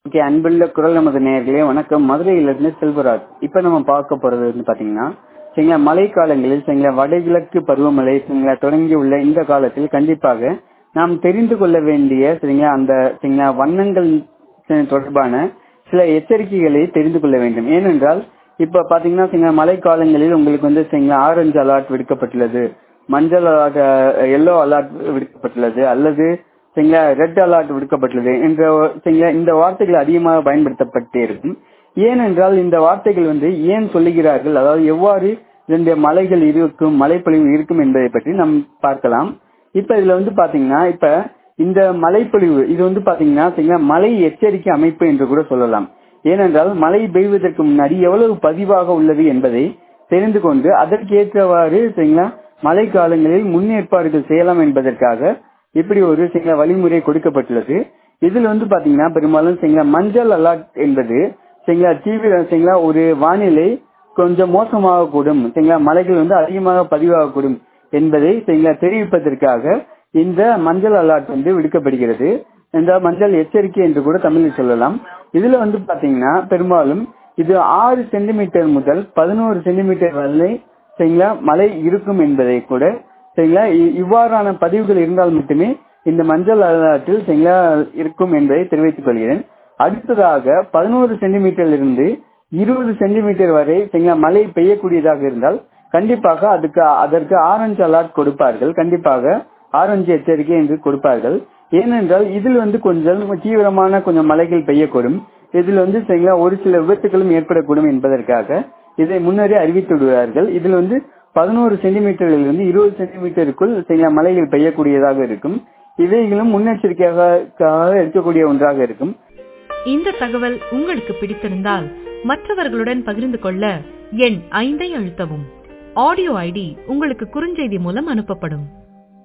okay அன்புள்ள குரல் நமது நேயர்களே வணக்கம் மதுரையிலிருந்து செல்வராஜ் இப்ப நம்ம பார்க்க போறது வந்து பாத்தீங்கன்னா சரிங்களா மழைக்காலங்களில் சரிங்களா வடகிழக்கு பருவமழை சரிங்களா தொடங்கி உள்ள இந்த காலத்தில் கண்டிப்பாக நாம் தெரிந்து கொள்ள வேண்டிய சரிங்களா அந்த சரிங்களா வண்ணங்கள் தொடர்பான சில எச்சரிக்கைகளை தெரிந்து கொள்ள வேண்டும் ஏனென்றால் இப்ப பாத்தீங்கன்னா சரிங்களா மழைக்காலங்களில் உங்களுக்கு வந்து சரிங்களா ஆரஞ்சு அலர்ட் விடுக்கப்பட்டுள்ளது மஞ்சள் அலர்ட் எல்லோ அலர்ட் விடுக்கப்பட்டுள்ளது அல்லது சரிங்களா ரெட் அலர்ட் விடுக்கப்பட்டுள்ளது என்ற சரிங்களா இந்த வார்த்தைகள் அதிகமாக பயன்படுத்தப்பட்டே இருக்கும் ஏனென்றால் இந்த வார்த்தைகள் வந்து ஏன் சொல்லுகிறார்கள் அதாவது எவ்வாறு இந்த மலைகள் இருக்கும் மழைப்பொழிவு இருக்கும் என்பதை பற்றி நாம் பார்க்கலாம் இப்ப இதுல வந்து பாத்தீங்கன்னா இப்ப இந்த மழைப்பொழிவு இது வந்து பாத்தீங்கன்னா சரிங்களா மழை எச்சரிக்கை அமைப்பு என்று கூட சொல்லலாம் ஏனென்றால் மழை பெய்வதற்கு முன்னாடி எவ்வளவு பதிவாக உள்ளது என்பதை தெரிந்து கொண்டு அதற்கேற்றவாறு சரிங்களா மழை காலங்களில் முன்னேற்பாடுகள் செய்யலாம் என்பதற்காக இப்படி ஒரு சில வழிமுறை கொடுக்கப்பட்டுள்ளது இதுல வந்து பாத்தீங்கன்னா பெரும்பாலும் சரிங்களா மஞ்சள் அலர்ட் என்பது சரிங்களா தீவிர சரிங்களா ஒரு வானிலை கொஞ்சம் மோசமாக கூடும் சரிங்களா மழைகள் வந்து அதிகமாக பதிவாகக்கூடும் என்பதை சரிங்களா தெரிவிப்பதற்காக இந்த மஞ்சள் அலர்ட் வந்து விடுக்கப்படுகிறது இந்த மஞ்சள் எச்சரிக்கை என்று கூட தமிழில் சொல்லலாம் இதுல வந்து பாத்தீங்கன்னா பெரும்பாலும் இது ஆறு சென்டிமீட்டர் முதல் பதினோரு சென்டிமீட்டர் வரை சரிங்களா மழை இருக்கும் என்பதை கூட சரிங்களா இவ்வாறான பதிவுகள் இருந்தால் மட்டுமே இந்த மஞ்சள் அலர்ட்டில் சரிங்களா இருக்கும் என்பதை தெரிவித்துக் கொள்கிறேன் அடுத்ததாக பதினோரு சென்டிமீட்டர் இருந்து இருபது சென்டிமீட்டர் வரை சரிங்களா மழை பெய்யக்கூடியதாக இருந்தால் கண்டிப்பாக அதுக்கு அதற்கு ஆரஞ்சு அலர்ட் கொடுப்பார்கள் கண்டிப்பாக ஆரஞ்சு எச்சரிக்கை என்று கொடுப்பார்கள் ஏனென்றால் இதில் வந்து கொஞ்சம் தீவிரமான கொஞ்சம் மழைகள் பெய்யக்கூடும் இதில் வந்து சரிங்களா ஒரு சில விபத்துகளும் ஏற்படக்கூடும் என்பதற்காக இதை முன்னரே அறிவித்து விடுவார்கள் இதில் வந்து பதினோரு சென்டிமீட்டரில் இருந்து இருபது சென்டிமீட்டருக்குள் சரிங்களா மழைகள் பெய்யக்கூடியதாக இருக்கும் இவைகளும் முன்னெச்சரிக்கையாக இருக்கக்கூடிய ஒன்றாக இருக்கும் இந்த தகவல் உங்களுக்கு பிடித்திருந்தால் மற்றவர்களுடன் பகிர்ந்து கொள்ள எண் ஐந்தை அழுத்தவும் ஆடியோ ஐடி உங்களுக்கு குறுஞ்செய்தி மூலம் அனுப்பப்படும்